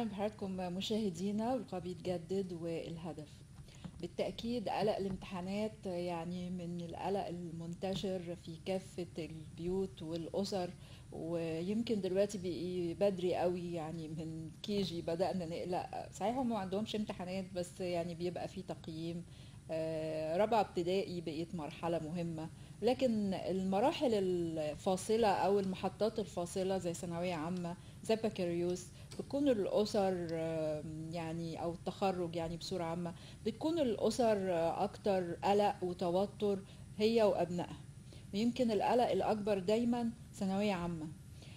بحضراتكم مشاهدينا ولقاء بيتجدد والهدف بالتأكيد قلق الامتحانات يعني من القلق المنتشر في كافة البيوت والأسر ويمكن دلوقتي بقي بدري قوي يعني من كيجي بدأنا نقلق صحيح هم ما عندهمش امتحانات بس يعني بيبقى في تقييم آه، رابعة ابتدائي بقيت مرحلة مهمة لكن المراحل الفاصلة أو المحطات الفاصلة زي ثانوية عامة زي بكالوريوس بتكون الأسر آه، يعني أو التخرج يعني بصورة عامة بتكون الأسر آه، أكتر قلق وتوتر هي وأبنائها ويمكن القلق الأكبر دايما ثانوية عامة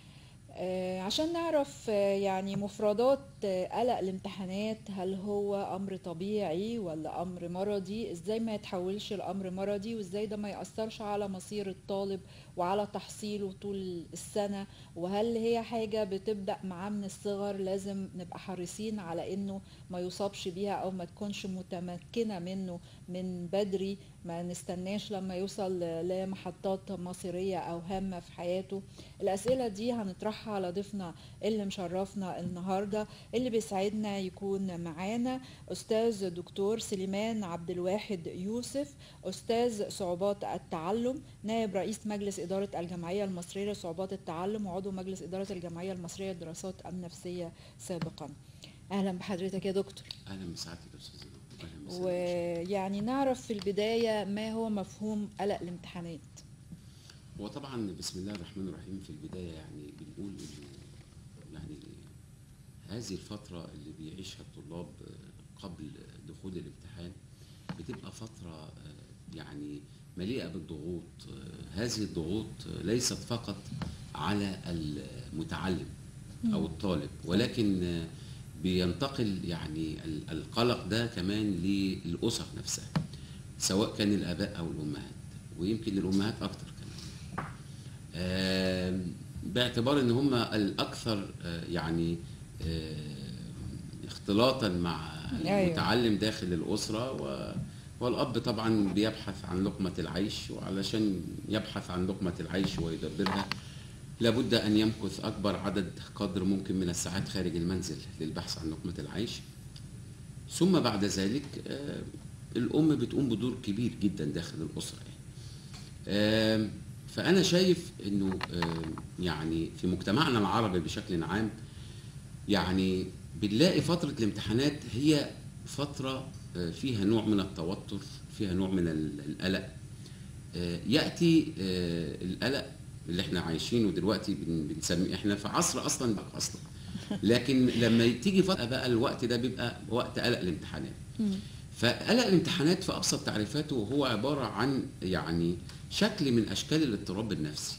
آه، عشان نعرف آه، يعني مفردات آه، قلق الامتحانات هل هو امر طبيعي ولا امر مرضي ازاي ما يتحولش لامر مرضي وازاي ده ما يأثرش على مصير الطالب وعلى تحصيله طول السنة وهل هي حاجة بتبدأ معاه من الصغر لازم نبقى حريصين على انه ما يصابش بيها او ما تكونش متمكنة منه من بدري ما نستناش لما يوصل لمحطات مصيرية او هامة في حياته الاسئلة دي هنطرحها على ضيفنا اللي مشرفنا النهاردة اللي بيسعدنا يكون معانا استاذ دكتور سليمان عبد الواحد يوسف استاذ صعوبات التعلم نائب رئيس مجلس ادارة الجمعية المصرية لصعوبات التعلم وعضو مجلس ادارة الجمعية المصرية للدراسات النفسية سابقا اهلا بحضرتك يا دكتور اهلا بسعادتك يا استاذ زينب. اهلا وسهلا ويعني نعرف في البداية ما هو مفهوم قلق الامتحانات هو طبعا بسم الله الرحمن الرحيم في البدايه يعني بنقول انه يعني هذه الفتره اللي بيعيشها الطلاب قبل دخول الامتحان بتبقى فتره آه، يعني مليئه بالضغوط آه، هذه الضغوط ليست فقط على المتعلم او الطالب ولكن آه، بينتقل يعني ال- القلق ده كمان للاسر نفسها سواء كان الاباء او الامهات ويمكن الامهات اكتر كمان آم، باعتبار ان هم الاكثر آه، يعني آه، اختلاطا مع أيوة. المتعلم داخل الاسره و والاب طبعا بيبحث عن لقمه العيش وعلشان يبحث عن لقمه العيش ويدبرها لابد ان يمكث اكبر عدد قدر ممكن من الساعات خارج المنزل للبحث عن لقمه العيش ثم بعد ذلك آه، الام بتقوم بدور كبير جدا داخل الاسره يعني. آم، فانا شايف انه آم، يعني في مجتمعنا العربي بشكل عام يعني بنلاقي فتره الامتحانات هي فتره آه، فيها نوع من التوتر فيها نوع من ال- القلق آه، ياتي آه، القلق اللي احنا عايشينه دلوقتي بن- بنسميه احنا في عصر اصلا اصلا لكن لما تيجي فتره بقى الوقت ده بيبقى وقت قلق الامتحانات فقلق الامتحانات في ابسط تعريفاته هو عباره عن يعني شكل من اشكال الاضطراب النفسي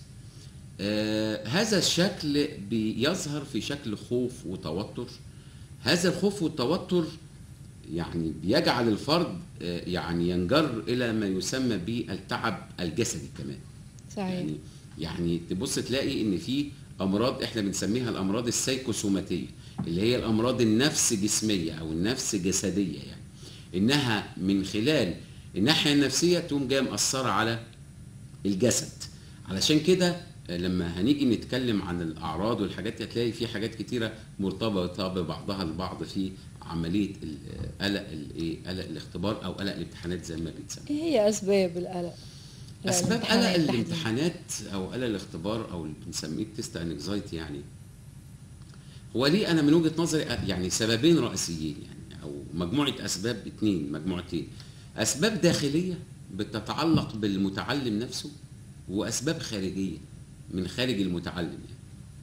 آه هذا الشكل بيظهر في شكل خوف وتوتر هذا الخوف والتوتر يعني بيجعل الفرد آه يعني ينجر الى ما يسمى بالتعب الجسدي كمان صحيح يعني يعني تبص تلاقي ان في امراض احنا بنسميها الامراض السيكوسوماتيه اللي هي الامراض النفس جسميه او النفس جسديه يعني انها من خلال الناحيه النفسيه تقوم جايه مأثره على الجسد علشان كده لما هنيجي نتكلم عن الاعراض والحاجات دي هتلاقي في حاجات كتيره مرتبطه ببعضها البعض في عمليه ال- قلق الايه قلق الاختبار او قلق الامتحانات زي ما بنسميه ايه هي اسباب القلق لا، اسباب قلق الامتحانات تحديداً. الامتحانات او قلق الاختبار او اللي بنسميه التست انكزايتي يعني هو ليه انا من وجهه نظري يعني سببين رئيسيين يعني او مجموعه اسباب اتنين مجموعتين اسباب داخليه بتتعلق بالمتعلم نفسه واسباب خارجيه من خارج المتعلم يعني.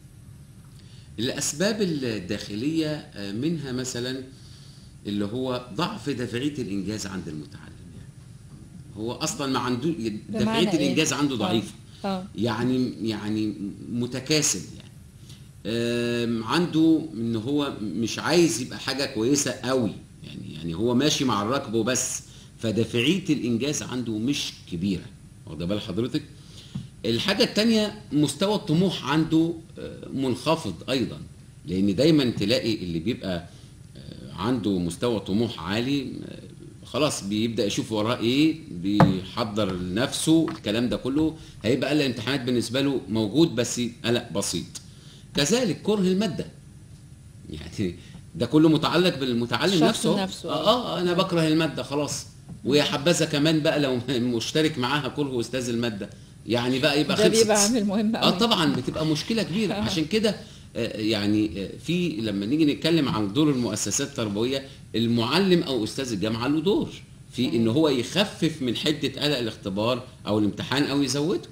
الاسباب الداخليه آه، منها مثلا اللي هو ضعف دافعيه الانجاز عند المتعلم يعني هو اصلا ما عنده بمعنى دافعيه إيه؟ الانجاز عنده آه. ضعيفه اه يعني يعني متكاسل يعني آم، عنده ان هو مش عايز يبقى حاجه كويسه قوي يعني يعني هو ماشي مع الركب وبس فدافعيه الانجاز عنده مش كبيره واخد بال حضرتك الحاجه التانية مستوى الطموح عنده آه، منخفض ايضا لان دايما تلاقي اللي بيبقى آه، عنده مستوى طموح عالي آه، خلاص بيبدا يشوف وراه ايه بيحضر لنفسه الكلام ده كله هيبقى قلق الامتحانات بالنسبه له موجود بس قلق بسيط كذلك كره الماده يعني ده كله متعلق بالمتعلم الشخص نفسه نفسه، آه, اه انا بكره الماده خلاص ويا حبذا كمان بقى لو مشترك معاها كره استاذ الماده يعني بقى يبقى ده خلصت بيبقى عامل مهم اه قوي طبعا بتبقى مشكله كبيره آه. عشان كده آه، يعني آه، في لما نيجي نتكلم عن دور المؤسسات التربويه المعلم او استاذ الجامعه له دور في ان هو يخفف من حده قلق الاختبار او الامتحان او يزوده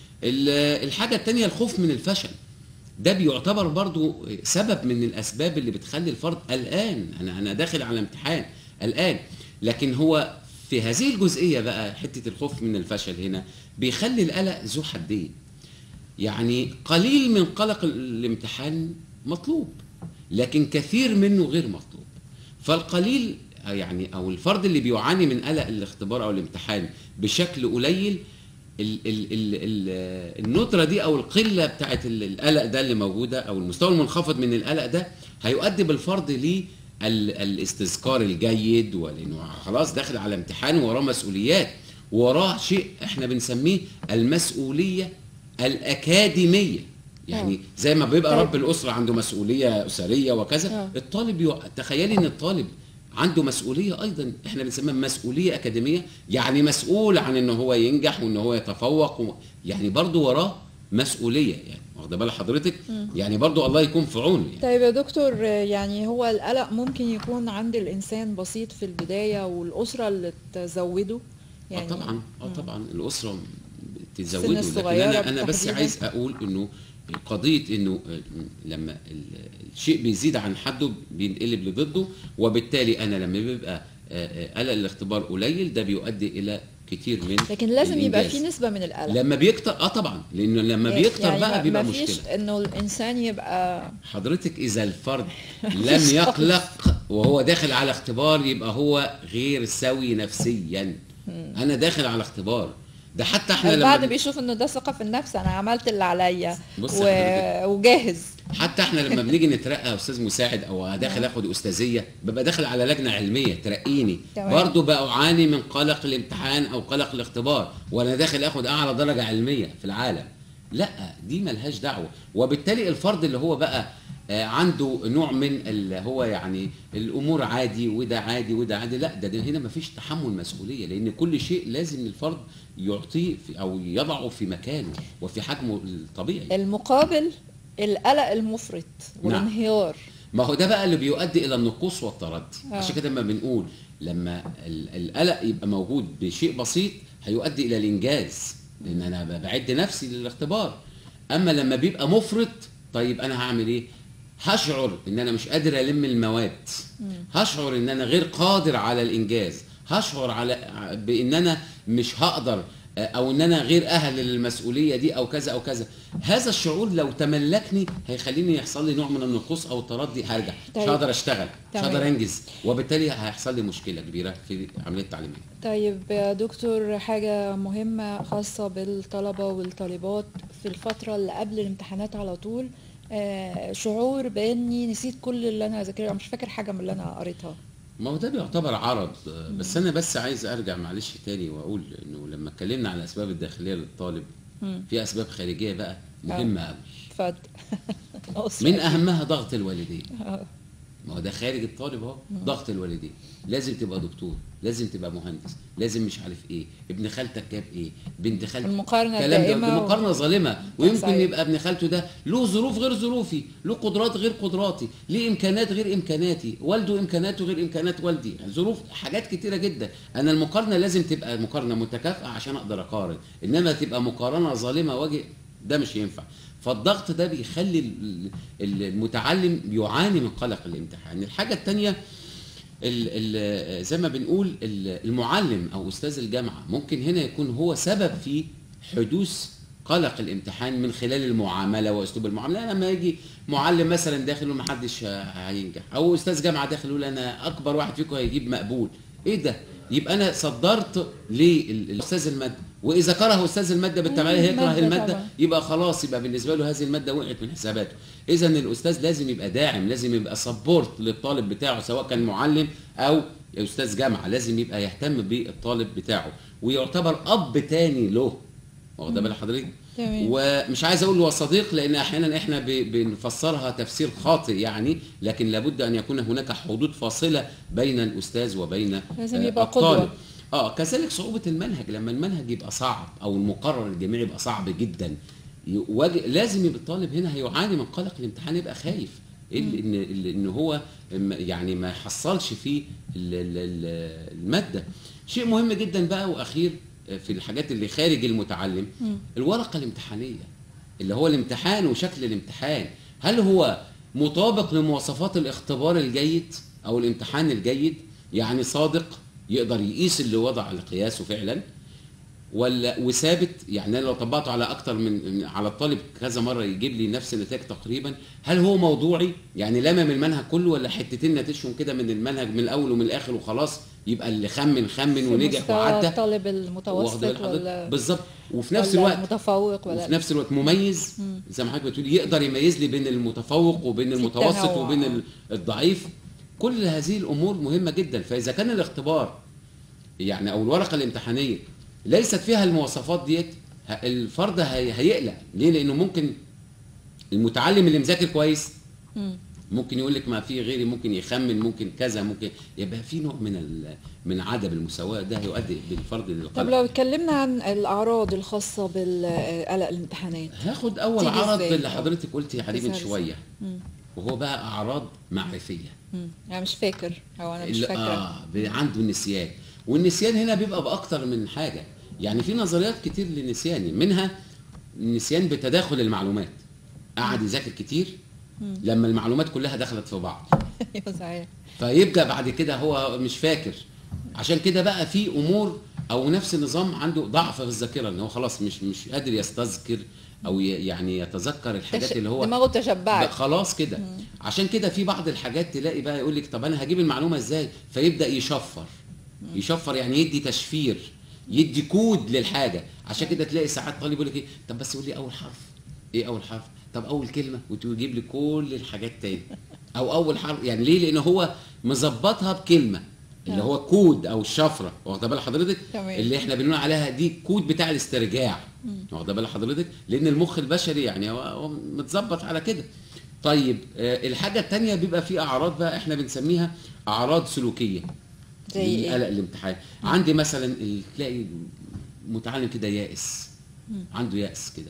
ال- الحاجه الثانيه الخوف من الفشل ده بيعتبر برضو سبب من الاسباب اللي بتخلي الفرد قلقان انا انا داخل على امتحان قلقان لكن هو في هذه الجزئيه بقى حته الخوف من الفشل هنا بيخلي القلق ذو حدين يعني قليل من قلق الامتحان مطلوب لكن كثير منه غير مطلوب فالقليل يعني او الفرد اللي بيعاني من قلق الاختبار او الامتحان بشكل قليل ال ال ال ال الندره دي او القله بتاعت ال- القلق ده اللي موجوده او المستوى المنخفض من القلق ده هيؤدي بالفرد ل الاستذكار الجيد ولانه خلاص داخل على امتحان وراه مسؤوليات وراه شيء احنا بنسميه المسؤوليه الاكاديميه يعني زي ما بيبقى طيب. رب الاسره عنده مسؤوليه اسريه وكذا آه. الطالب يو... تخيلي ان الطالب عنده مسؤوليه ايضا احنا بنسميها مسؤوليه اكاديميه يعني مسؤول عن ان هو ينجح وان هو يتفوق و... يعني برضه وراه مسؤوليه يعني واخده بال حضرتك يعني برضه الله يكون في عونه يعني طيب يا دكتور يعني هو القلق ممكن يكون عند الإنسان بسيط في البداية والأسرة اللي تزوده يعني اه طبعا اه طبعا الاسره تزوده السن لكن الصغيرة انا انا بس بالتحديد. عايز اقول انه قضيه انه لما ال- الشيء بيزيد عن حده بينقلب لضده وبالتالي انا لما بيبقى آه، آه، قلق الاختبار قليل ده بيؤدي الى كتير من لكن لازم يبقى الإنجاز. في نسبة من القلق لما بيكتر اه طبعا لانه لما يعني- بيكتر يعني بقى ما- بيبقى ما فيش مشكله انه الانسان يبقى حضرتك اذا الفرد مفيش لم خالص. يقلق وهو داخل على اختبار يبقى هو غير سوي نفسيا انا داخل على اختبار ده حتى احنا لما البعض بن- بيشوف انه ده ثقة في النفس انا عملت اللي عليا بص و... حضرتك. وجاهز حتى احنا لما بنيجي نترقى استاذ مساعد او داخل اخد استاذيه ببقى داخل على لجنه علميه ترقيني تمام. برضه بعاني من قلق الامتحان او قلق الاختبار وانا داخل اخد اعلى درجه علميه في العالم لا دي ملهاش دعوه وبالتالي الفرد اللي هو بقى آه، عنده نوع من اللي هو يعني الامور عادي وده عادي وده عادي لا ده, ده هنا مفيش تحمل مسؤوليه لان كل شيء لازم الفرد يعطيه في او يضعه في مكانه وفي حجمه الطبيعي المقابل القلق المفرط والانهيار ما هو ده بقى اللي بيؤدي الى النقوص والتردي آه. عشان كده لما بنقول لما ال- القلق يبقى موجود بشيء بسيط هيؤدي الى الانجاز لان انا ب- بعد نفسي للاختبار اما لما بيبقى مفرط طيب انا هعمل ايه هشعر ان انا مش قادر الم المواد هشعر ان انا غير قادر على الانجاز هشعر على بان انا مش هقدر او ان انا غير اهل للمسؤوليه دي او كذا او كذا هذا الشعور لو تملكني هيخليني يحصل لي نوع من النقوص او التردي هرجع مش طيب. هقدر اشتغل مش تمام. هقدر انجز وبالتالي هيحصل لي مشكله كبيره في العمليه التعليميه طيب يا دكتور حاجة مهمة خاصة بالطلبة والطالبات في الفترة اللي قبل الامتحانات على طول آه، شعور باني نسيت كل اللي انا ذاكرته مش فاكر حاجة من اللي انا قريتها ما هو ده بيعتبر عرض آه، بس انا بس عايز ارجع معلش تاني واقول انه لما اتكلمنا عن الاسباب الداخليه للطالب مم. في اسباب خارجيه بقى مهمه قوي اتفضل الأسرة من أكيد. اهمها ضغط الوالدين آه. ما هو ده خارج الطالب اهو ضغط الوالدين لازم تبقى دكتور لازم تبقى مهندس لازم مش عارف ايه ابن خالتك جاب ايه بنت خالتك المقارنة كلام ده الدائمة دي و- مقارنه ظالمه ويمكن صحيح. يبقى ابن خالته ده له ظروف غير ظروفي له قدرات غير قدراتي ليه امكانات غير امكاناتي والده امكاناته غير امكانات والدي ظروف حاجات كتيره جدا انا المقارنه لازم تبقى مقارنه متكافئه عشان اقدر اقارن انما تبقى مقارنه ظالمه وجه ده مش ينفع فالضغط ده بيخلي ال- ال- المتعلم يعاني من قلق الامتحان الحاجه الثانيه ال ال زي ما بنقول ال- المعلم او استاذ الجامعه ممكن هنا يكون هو سبب في حدوث قلق الامتحان من خلال المعامله واسلوب المعامله لما يجي معلم مثلا داخل وما حدش هينجح او استاذ جامعه داخل يقول انا اكبر واحد فيكم هيجيب مقبول ايه ده يبقى انا صدرت للاستاذ الماده واذا كره استاذ الماده بالتبعيه مم، هيكره المادة الماده طبعا. يبقى خلاص يبقى بالنسبه له هذه الماده وقعت من حساباته اذا الاستاذ لازم يبقى داعم لازم يبقى سبورت للطالب بتاعه سواء كان معلم او استاذ جامعه لازم يبقى يهتم بالطالب بتاعه ويعتبر اب تاني له واخد بال حضرتك تمام. ومش عايز اقول هو صديق لان احيانا احنا ب- بنفسرها تفسير خاطئ يعني لكن لابد ان يكون هناك حدود فاصله بين الاستاذ وبين لازم آه، يبقى الطالب. قدوة. اه كذلك صعوبه المنهج لما المنهج يبقى صعب او المقرر الجامعي يبقى صعب جدا يواجه- لازم يبقى الطالب هنا هيعاني من قلق الامتحان يبقى خايف إيه اللي- ان اللي- ان هو م- يعني ما يحصلش فيه ال- ال- ال- الماده شيء مهم جدا بقى واخير في الحاجات اللي خارج المتعلم الورقه الامتحانيه اللي هو الامتحان وشكل الامتحان هل هو مطابق لمواصفات الاختبار الجيد او الامتحان الجيد يعني صادق يقدر يقيس اللي وضع لقياسه فعلا ولا وثابت يعني انا لو طبقته على اكتر من من- على الطالب كذا مره يجيب لي نفس النتائج تقريبا هل هو موضوعي يعني لمم المنهج كله ولا حتتين نتيجهم كده من المنهج من الاول ومن الاخر وخلاص يبقى اللي خمن خمن في ونجح مستوى وعدى الطالب واخد المتوسط بال حضرتك؟ ولا بالظبط وفي نفس ولا الوقت متفوق ولا وفي نفس الوقت مميز زي ما حضرتك بتقولي يقدر يميز لي بين المتفوق وبين المتوسط التنوع. وبين ال- الضعيف كل هذه الامور مهمه جدا فاذا كان الاختبار يعني او الورقه الامتحانيه ليست فيها المواصفات ديت ه- الفرد هي- هيقلق ليه لانه ممكن المتعلم اللي مذاكر كويس مم. ممكن يقول لك ما في غيري ممكن يخمن ممكن كذا ممكن يبقى في نوع من ال- من عدم المساواه ده هيؤدي بالفرد طب للقلق لو اتكلمنا عن الاعراض الخاصه بالقلق الامتحانات هاخد اول تيجي عرض إزاي؟ اللي حضرتك قلتي عليه من تسأل شويه مم. وهو بقى اعراض معرفيه مم. انا مش فاكر او انا مش اللي- فاكره اه ب- عنده النسيان والنسيان هنا بيبقى باكتر من حاجه يعني في نظريات كتير للنسيان منها النسيان بتداخل المعلومات قعد يذاكر كتير لما المعلومات كلها دخلت في بعض ايوه صحيح فيبدا بعد كده هو مش فاكر عشان كده بقى في امور او نفس النظام عنده ضعف في الذاكره ان هو خلاص مش مش قادر يستذكر او ي- يعني يتذكر الحاجات تش- اللي هو دماغه بقى تشبعت خلاص كده عشان كده في بعض الحاجات تلاقي بقى يقول لك طب انا هجيب المعلومه ازاي فيبدا يشفر يشفر يعني يدي تشفير يدي كود للحاجه عشان كده تلاقي ساعات طالب يقول لك ايه طب بس قول لي اول حرف ايه اول حرف طب اول كلمه وتجيب لي كل الحاجات تاني او اول حرف يعني ليه لان هو مظبطها بكلمه اللي هو كود او الشفره واخده بال حضرتك تمام. اللي احنا بنقول عليها دي كود بتاع الاسترجاع واخده بال حضرتك لان المخ البشري يعني هو هو متظبط على كده طيب آه، الحاجه الثانيه بيبقى في اعراض بقى احنا بنسميها اعراض سلوكيه زي ايه؟ قلق الامتحان عندي مثلا ال- تلاقي متعلم كده يائس عنده يأس كده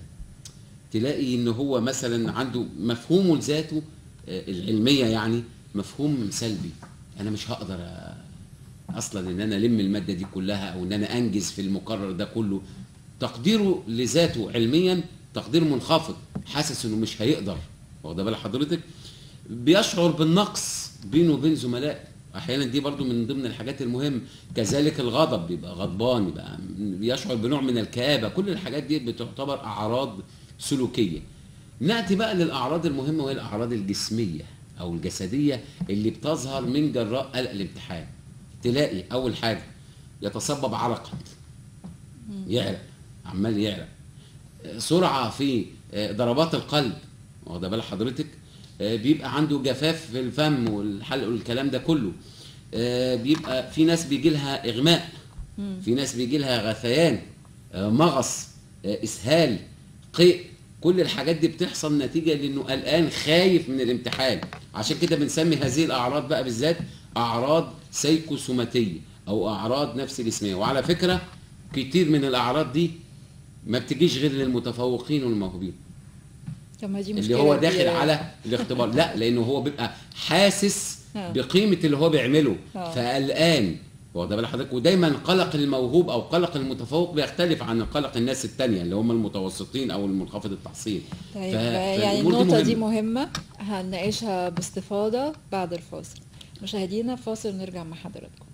تلاقي ان هو مثلا عنده مفهومه لذاته آه، العلميه يعني مفهوم سلبي انا مش هقدر آه، اصلا ان انا الم الماده دي كلها او ان انا انجز في المقرر ده كله تقديره لذاته علميا تقدير منخفض حاسس انه مش هيقدر واخد بال حضرتك بيشعر بالنقص بينه وبين زملائه احيانا دي برضو من ضمن الحاجات المهمه كذلك الغضب بيبقى غضبان يبقى بيشعر بنوع من الكآبه كل الحاجات دي بتعتبر اعراض سلوكيه ناتي بقى للاعراض المهمه وهي الاعراض الجسميه او الجسديه اللي بتظهر من جراء قلق الامتحان تلاقي اول حاجه يتصبب عرقا يعرق عمال يعرق سرعه في ضربات القلب واخد بال حضرتك آه، بيبقى عنده جفاف في الفم والحلق والكلام ده كله آه، بيبقى في ناس بيجي لها اغماء في ناس بيجي لها غثيان آه، مغص آه، اسهال قيء كل الحاجات دي بتحصل نتيجه لانه قلقان خايف من الامتحان عشان كده بنسمي هذه الاعراض بقى بالذات اعراض سيكوسوماتيه او اعراض نفس جسميه وعلى فكره كتير من الاعراض دي ما بتجيش غير للمتفوقين والموهوبين طب ما دي اللي مشكله هو داخل كبيرة. على الاختبار لا لانه هو بيبقى حاسس آه. بقيمه اللي هو بيعمله آه. فقلقان واخد بال حضرتك ودايما قلق الموهوب او قلق المتفوق بيختلف عن قلق الناس التانية اللي هم المتوسطين او المنخفض التحصيل طيب ف- يعني فالأمور النقطة دي مهمة. مهمة هنناقشها باستفاضة بعد الفاصل مشاهدينا فاصل نرجع مع حضراتكم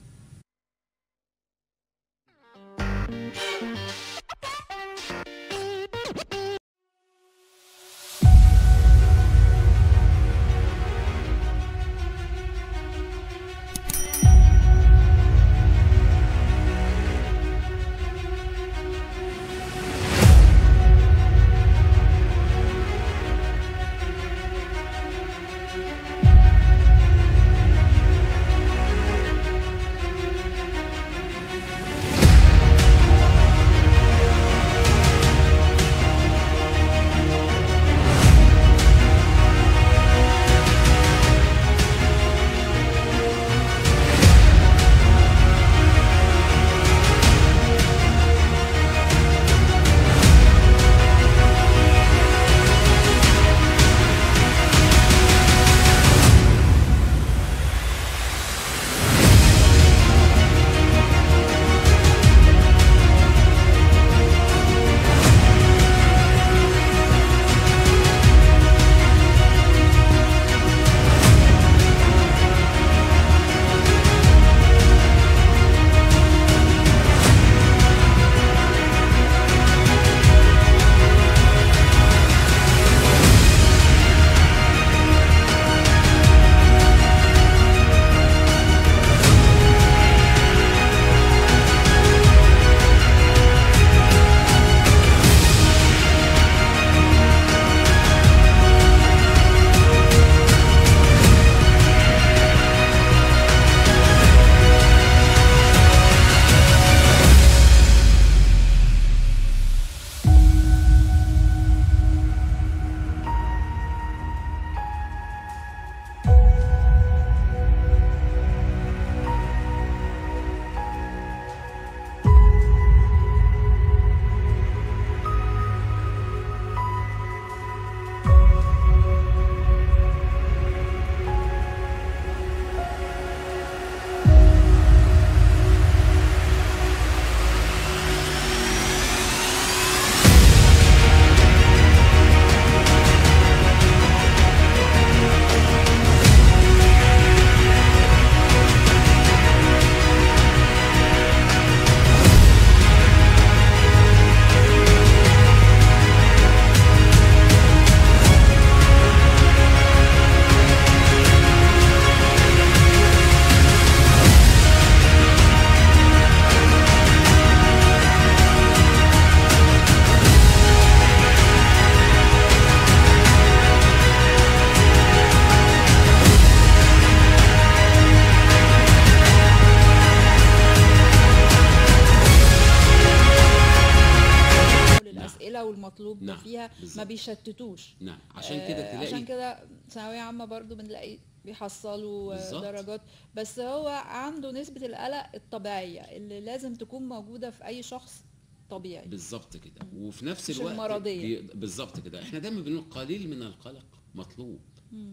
المطلوب نعم، فيها ما بالظبط. بيشتتوش نعم عشان كده آه، تلاقي عشان كده ثانوية عامة برضو بنلاقي بيحصلوا آه، بالظبط. درجات بس هو عنده نسبة القلق الطبيعية اللي لازم تكون موجودة في أي شخص طبيعي بالظبط كده وفي نفس مش الوقت المرضية. بي- بالظبط كده احنا دايما بنقول قليل من القلق مطلوب مم.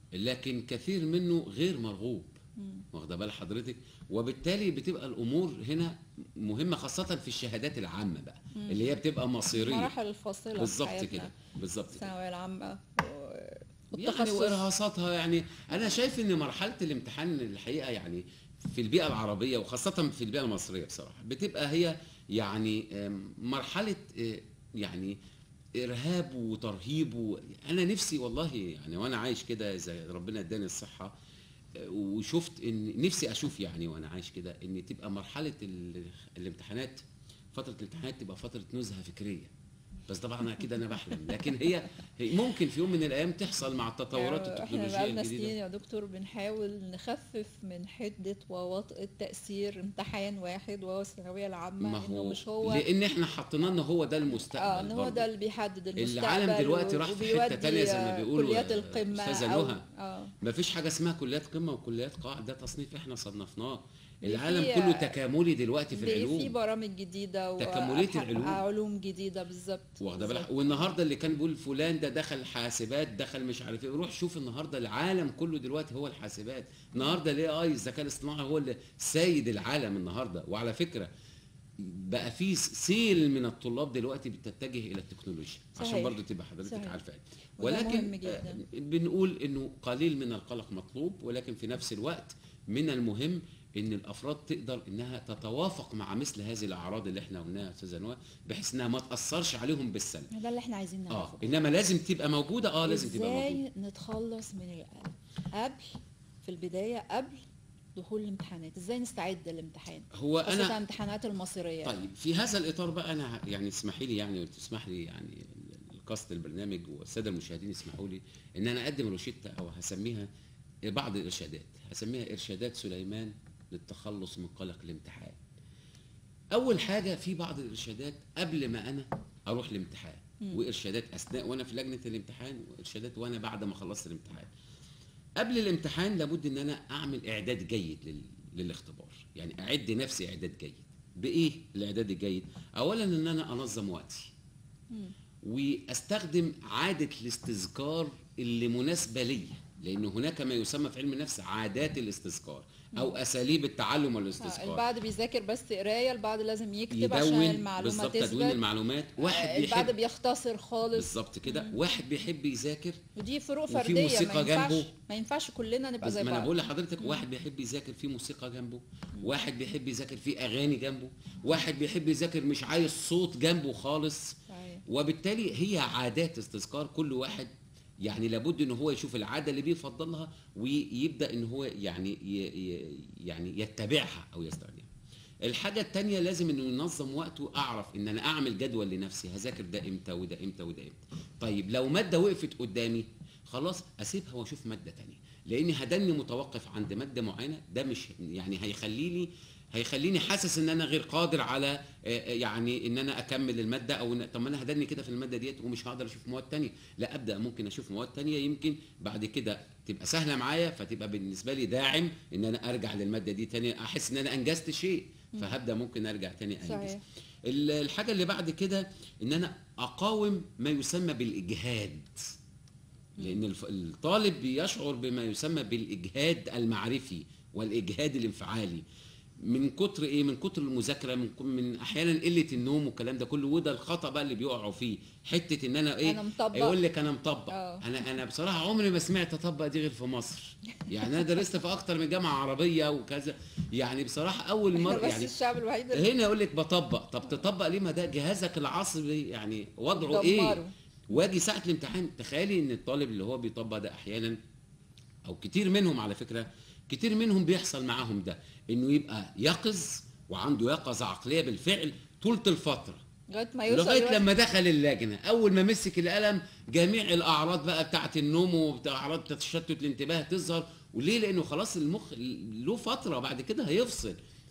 لكن كثير منه غير مرغوب مم. واخده بال حضرتك وبالتالي بتبقى الامور هنا مهمه خاصه في الشهادات العامه بقى مم. اللي هي بتبقى مصيريه المراحل الفاصلة في بالظبط حياتنا. كده بالظبط كده الثانوية العامة و- يعني والتخصص وارهاصاتها يعني انا شايف ان مرحله الامتحان الحقيقه يعني في البيئه العربيه وخاصه في البيئه المصريه بصراحه بتبقى هي يعني آم، مرحله آه، يعني ارهاب وترهيب و... انا نفسي والله يعني وانا عايش كده زي ربنا اداني الصحه آه، وشفت ان نفسي اشوف يعني وانا عايش كده ان تبقى مرحله ال... الامتحانات فتره الامتحانات تبقى فتره نزهه فكريه بس طبعا أنا اكيد انا بحلم لكن هي هي ممكن في يوم من الايام تحصل مع التطورات يعني التكنولوجيه احنا بقالنا سنين الجديده يا دكتور بنحاول نخفف من حدة ووطأة تأثير امتحان واحد وهو الثانوية العامة ما انه هو مش هو لان احنا حطينا ان هو ده المستقبل اه ان هو برضه. ده اللي بيحدد المستقبل العالم دلوقتي و- راح في حتة وبيودي تانية زي ما بيقولوا كليات يا القمة أستاذة أو نهى. اه ما فيش حاجه اسمها كليات قمه وكليات قاع ده تصنيف احنا صنفناه في- العالم في- كله تكاملي دلوقتي في بي- في العلوم برامج جديدة تكاملية وأبح- العلوم. علوم جديدة بالظبط واخده بالظبط. بالك والنهارده اللي كان بيقول فلان ده دخل حاسبات دخل مش عارف ايه روح شوف النهارده العالم كله دلوقتي هو الحاسبات النهارده الاي اي الذكاء الاصطناعي هو اللي سيد العالم النهارده وعلى فكره بقى في سيل من الطلاب دلوقتي بتتجه الى التكنولوجيا عشان صحيح. برضو تبقى حضرتك صحيح. عارفه وده مهم ولكن جداً. آه، بنقول انه قليل من القلق مطلوب ولكن في نفس الوقت من المهم ان الافراد تقدر انها تتوافق مع مثل هذه الاعراض اللي احنا قلناها يا استاذه نوى بحيث انها ما تاثرش عليهم بالسلب ده اللي احنا عايزين اه نعرفه انما لازم تبقى موجوده اه لازم تبقى موجوده ازاي نتخلص من القلق قبل في البداية قبل دخول الامتحانات ازاي نستعد للامتحان هو خاصة انا الامتحانات المصيرية طيب في هذا الاطار بقى انا يعني اسمحي لي يعني وتسمح لي يعني القصد البرنامج والساده المشاهدين يسمحوا لي ان انا اقدم روشته او هسميها بعض الارشادات هسميها ارشادات سليمان للتخلص من قلق الامتحان اول حاجه في بعض الارشادات قبل ما انا اروح الامتحان مم. وارشادات اثناء وانا في لجنه الامتحان وارشادات وانا بعد ما خلصت الامتحان قبل الامتحان لابد ان انا اعمل اعداد جيد لل... للاختبار يعني اعد نفسي اعداد جيد بايه الاعداد الجيد اولا ان انا انظم وقتي مم. واستخدم عاده الاستذكار اللي مناسبه لي لان هناك ما يسمى في علم النفس عادات الاستذكار او اساليب التعلم آه، والاستذكار البعض بيذاكر بس قراية البعض لازم يكتب عشان يدون المعلومة بالظبط تدوين تثبت المعلومات واحد آه، البعض بيحب بيختصر خالص بالظبط كده واحد بيحب يذاكر ودي فروق وفي فردية موسيقى ما ينفعش جنبه. ما ينفعش كلنا نبقى بس زي ما انا بعض بقول لحضرتك واحد بيحب يذاكر في موسيقى جنبه واحد بيحب يذاكر في اغاني جنبه واحد بيحب يذاكر مش عايز صوت جنبه خالص صحيح. وبالتالي هي عادات استذكار كل واحد يعني لابد ان هو يشوف العاده اللي بيفضلها ويبدا ان هو يعني ي- ي- يعني يتبعها او يستخدمها الحاجه التانية لازم انه ينظم وقته اعرف ان انا اعمل جدول لنفسي هذاكر ده امتى وده امتى وده امتى طيب لو ماده وقفت قدامي خلاص اسيبها واشوف ماده تانية لاني هدني متوقف عند ماده معينه ده مش يعني هيخليني هيخليني حاسس ان انا غير قادر على آه، آه، يعني ان انا اكمل الماده او إن طب ما انا هدني كده في الماده ديت ومش هقدر اشوف مواد تانية لا ابدا ممكن اشوف مواد تانية يمكن بعد كده تبقى سهله معايا فتبقى بالنسبه لي داعم ان انا ارجع للماده دي تاني احس ان انا انجزت شيء فهبدا ممكن ارجع تاني انجز صحيح. ال- الحاجه اللي بعد كده ان انا اقاوم ما يسمى بالاجهاد لان الف- الطالب بيشعر بما يسمى بالاجهاد المعرفي والاجهاد الانفعالي من كتر ايه من كتر المذاكره من ك- من احيانا قله النوم والكلام ده كله وده الخطا بقى اللي بيقعوا فيه حته ان انا ايه أنا مطبق. يقول لك انا مطبق آه. انا انا بصراحه عمري ما سمعت اطبق دي غير في مصر يعني انا درست في اكتر من جامعه عربيه وكذا يعني بصراحه اول احنا مره بس يعني الشعب الوحيد اللي هنا يقول لك بطبق طب تطبق ليه ما ده جهازك العصبي يعني وضعه ايه دمره. واجي ساعه الامتحان تخيلي ان الطالب اللي هو بيطبق ده احيانا او كتير منهم على فكره كتير منهم بيحصل معاهم ده انه يبقى يقظ وعنده يقظه عقليه بالفعل طول الفتره لغايه ما يوصل لغايه يوصل- لما دخل اللجنه اول ما مسك القلم جميع الاعراض بقى بتاعه النوم واعراض تشتت الانتباه تظهر وليه لانه خلاص المخ له فتره بعد كده هيفصل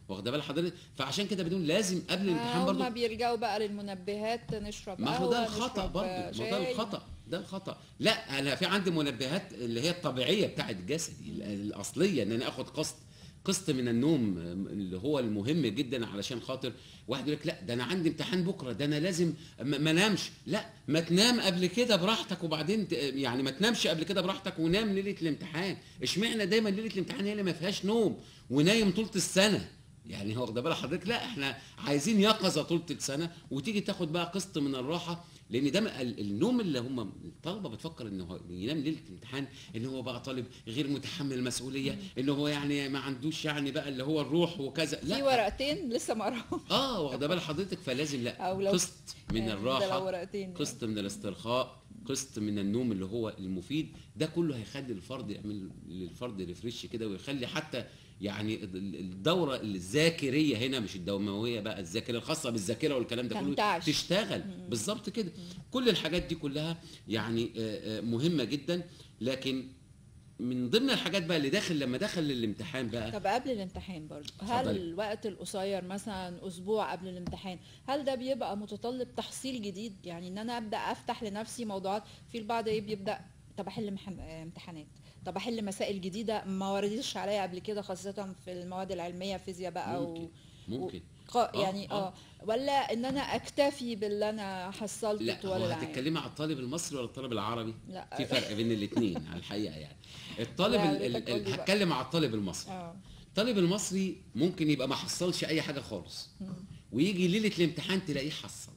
واخده بال حضرتك فعشان كده بنقول لازم قبل الامتحان هما برضو بيرجعوا بقى للمنبهات نشرب ما هو ده قهوة، الخطا نشرب برضه ما ده شاي. الخطا ده الخطا لا انا في عندي منبهات اللي هي الطبيعيه بتاعت جسدي ال- الاصليه ان انا اخد قسط قسط من النوم اللي هو المهم جدا علشان خاطر واحد يقول لك لا ده انا عندي امتحان بكره ده انا لازم ما ما انامش لا ما تنام قبل كده براحتك وبعدين ت- يعني ما تنامش قبل كده براحتك ونام ليله الامتحان اشمعنى دايما ليله الامتحان هي اللي ما فيهاش نوم ونايم طول السنه يعني هو واخده بال حضرتك لا احنا عايزين يقظه طول السنه وتيجي تاخد بقى قسط من الراحه لان ده ال- النوم اللي هم الطلبه بتفكر ان هو ينام ليله الامتحان ان هو بقى طالب غير متحمل مسؤوليه ان هو يعني ما عندوش يعني بقى اللي هو الروح وكذا في لا ورقتين لسه ما قراهم اه واخده بال حضرتك فلازم لا أو لو- قسط من يعني ده لو الراحه ورقتين قسط من الاسترخاء قسط من النوم اللي هو المفيد ده كله هيخلي الفرد يعمل للفرد ريفريش كده ويخلي حتى يعني ال- الدوره الذاكريه هنا مش الدمويه بقى الذاكره الخاصه بالذاكره والكلام ده كله تنتعش. تشتغل بالظبط كده كل الحاجات دي كلها يعني آه، آه، مهمه جدا لكن من ضمن الحاجات بقى اللي داخل لما دخل للامتحان بقى طب قبل الامتحان برضو هل اتفضلي. الوقت القصير مثلا اسبوع قبل الامتحان هل ده بيبقى متطلب تحصيل جديد يعني ان انا ابدا افتح لنفسي موضوعات في البعض ايه بيبدا طب احل محن- آه، امتحانات طب احل مسائل جديده ما وردتش عليا قبل كده خاصه في المواد العلميه فيزياء بقى و... ممكن ممكن ق- آه، يعني آه. اه ولا ان انا اكتفي باللي انا حصلته لا طول هو العام هتتكلمي على الطالب المصري ولا الطالب العربي لا في فرق بين الاثنين على الحقيقه يعني الطالب لا، ال- ال- ريتك قولي ال- بقى. هتكلم على الطالب المصري اه الطالب المصري ممكن يبقى ما حصلش اي حاجه خالص ويجي ليله الامتحان تلاقيه حصل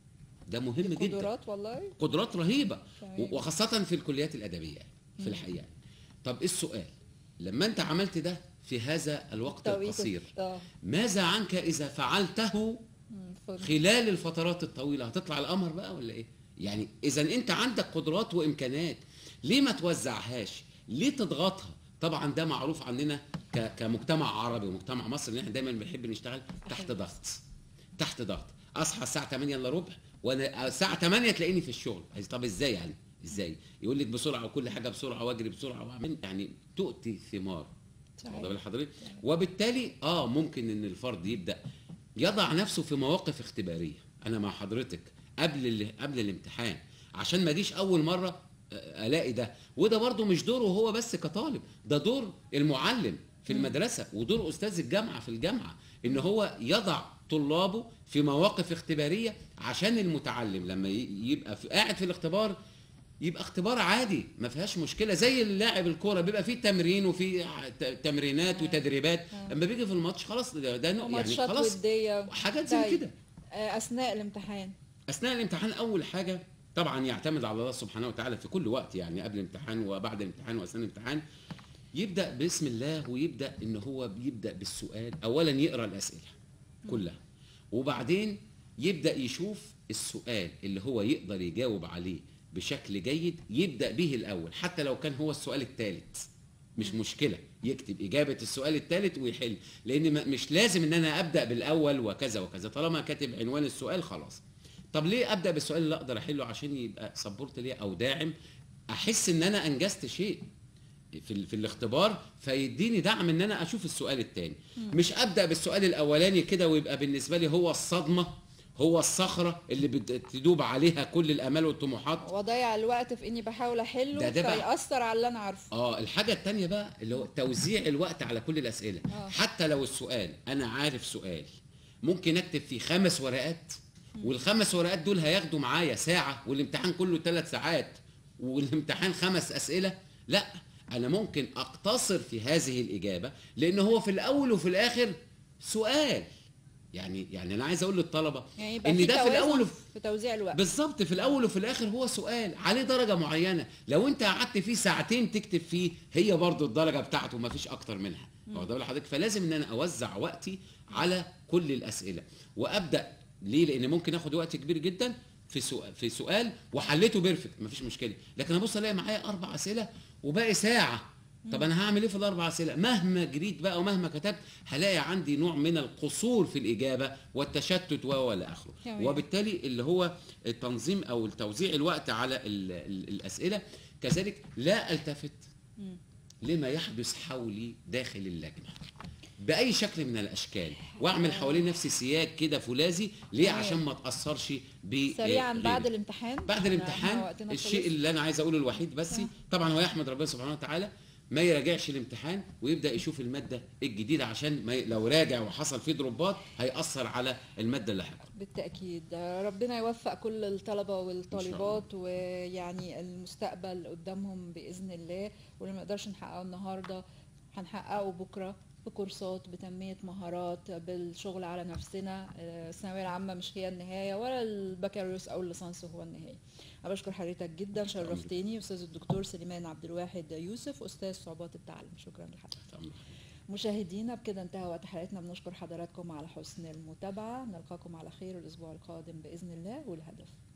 ده مهم جدا قدرات والله قدرات رهيبه تمام. و- وخاصه في الكليات الادبيه يعني في الحقيقه طب ايه السؤال لما انت عملت ده في هذا الوقت توقيت القصير اه ماذا عنك اذا فعلته مم، فل- خلال الفترات الطويله هتطلع القمر بقى ولا ايه يعني اذا انت عندك قدرات وامكانات ليه ما توزعهاش ليه تضغطها طبعا ده معروف عننا ك- كمجتمع عربي ومجتمع مصري ان احنا دايما بنحب نشتغل تحت أحب. ضغط تحت ضغط اصحى الساعه 8 الا ربع وانا الساعه 8 تلاقيني في الشغل عايز- طب ازاي يعني ازاي يقول لك بسرعه وكل حاجه بسرعه واجري بسرعه واعمل يعني تؤتي ثمار صحيح. واخد بال حضرتك وبالتالي اه ممكن ان الفرد يبدا يضع نفسه في مواقف اختباريه انا مع حضرتك قبل ال- قبل الامتحان عشان ما اجيش اول مره آه، الاقي ده وده برضو مش دوره هو بس كطالب ده دور المعلم في المدرسه ودور استاذ الجامعه في الجامعه ان هو يضع طلابه في مواقف اختباريه عشان المتعلم لما ي- يبقى في قاعد في الاختبار يبقى اختبار عادي ما فيهاش مشكله زي اللاعب الكوره بيبقى فيه تمرين وفيه ت- تمرينات وتدريبات اما بيجي في الماتش خلاص ده, ده يعني وماتشات خلاص وديه حاجات زي طيب. كده آه، اثناء الامتحان اثناء الامتحان اول حاجه طبعا يعتمد على الله سبحانه وتعالى في كل وقت يعني قبل الامتحان وبعد الامتحان واثناء الامتحان يبدا باسم الله ويبدا ان هو بيبدا بالسؤال اولا يقرا الاسئله كلها وبعدين يبدا يشوف السؤال اللي هو يقدر يجاوب عليه بشكل جيد يبدا به الاول حتى لو كان هو السؤال الثالث مش مشكله يكتب اجابه السؤال الثالث ويحل لان ما- مش لازم ان انا ابدا بالاول وكذا وكذا طالما كاتب عنوان السؤال خلاص طب ليه ابدا بالسؤال اللي اقدر احله عشان يبقى سبورت ليا او داعم احس ان انا انجزت شيء في, ال- في الاختبار فيديني دعم ان انا اشوف السؤال الثاني مش ابدا بالسؤال الاولاني كده ويبقى بالنسبه لي هو الصدمه هو الصخره اللي بتدوب عليها كل الامال والطموحات واضيع الوقت في اني بحاول احله ده- ده بقى- فيأثر على اللي انا عارفه اه الحاجه الثانيه بقى اللي هو توزيع الوقت على كل الاسئله آه. حتى لو السؤال انا عارف سؤال ممكن اكتب فيه خمس ورقات والخمس ورقات دول هياخدوا معايا ساعه والامتحان كله ثلاث ساعات والامتحان خمس اسئله لا انا ممكن اقتصر في هذه الاجابه لان هو في الاول وفي الاخر سؤال يعني يعني انا عايز اقول للطلبه يعني يبقى ان في ده في توازن الاول وفي في توزيع الوقت بالظبط في الاول وفي الاخر هو سؤال عليه درجه معينه لو انت قعدت فيه ساعتين تكتب فيه هي برضو الدرجه بتاعته ما فيش اكتر منها واخد بال حضرتك فلازم ان انا اوزع وقتي على كل الاسئله وابدا ليه لان ممكن اخد وقت كبير جدا في سؤال في سؤال وحليته بيرفكت مفيش مشكله لكن ابص الاقي معايا اربع اسئله وباقي ساعه طب انا هعمل ايه في الاربع اسئله مهما جريت بقى ومهما كتبت هلاقي عندي نوع من القصور في الاجابه والتشتت و والى اخره تمام. وبالتالي اللي هو التنظيم او توزيع الوقت على ال ال الاسئله كذلك لا التفت مم. لما يحدث حولي داخل اللجنه باي شكل من الاشكال واعمل حوالين نفسي سياج كده فولاذي ليه تمام. عشان ما اتاثرش ب سريعا غيري. بعد الامتحان بعد إحنا الامتحان وقتنا الشيء خلص. اللي انا عايز اقوله الوحيد بس آه. طبعا هو يحمد ربنا سبحانه وتعالى ما يراجعش الامتحان ويبدا يشوف الماده الجديده عشان ما ي... لو راجع وحصل فيه دروبات هياثر على الماده اللاحقه بالتأكيد ربنا يوفق كل الطلبة والطالبات ويعني المستقبل قدامهم بإذن الله واللي ما نقدرش نحققه النهاردة هنحققه بكرة بكورسات بتنمية مهارات بالشغل على نفسنا آه، الثانوية العامة مش هي النهاية ولا البكالوريوس أو الليسانس هو النهاية أنا بشكر حضرتك جدا شرفتني أستاذ الدكتور سليمان عبد الواحد يوسف أستاذ صعوبات التعلم شكرا لحضرتك مشاهدينا بكده انتهى وقت حلقتنا بنشكر حضراتكم على حسن المتابعة نلقاكم على خير الأسبوع القادم بإذن الله والهدف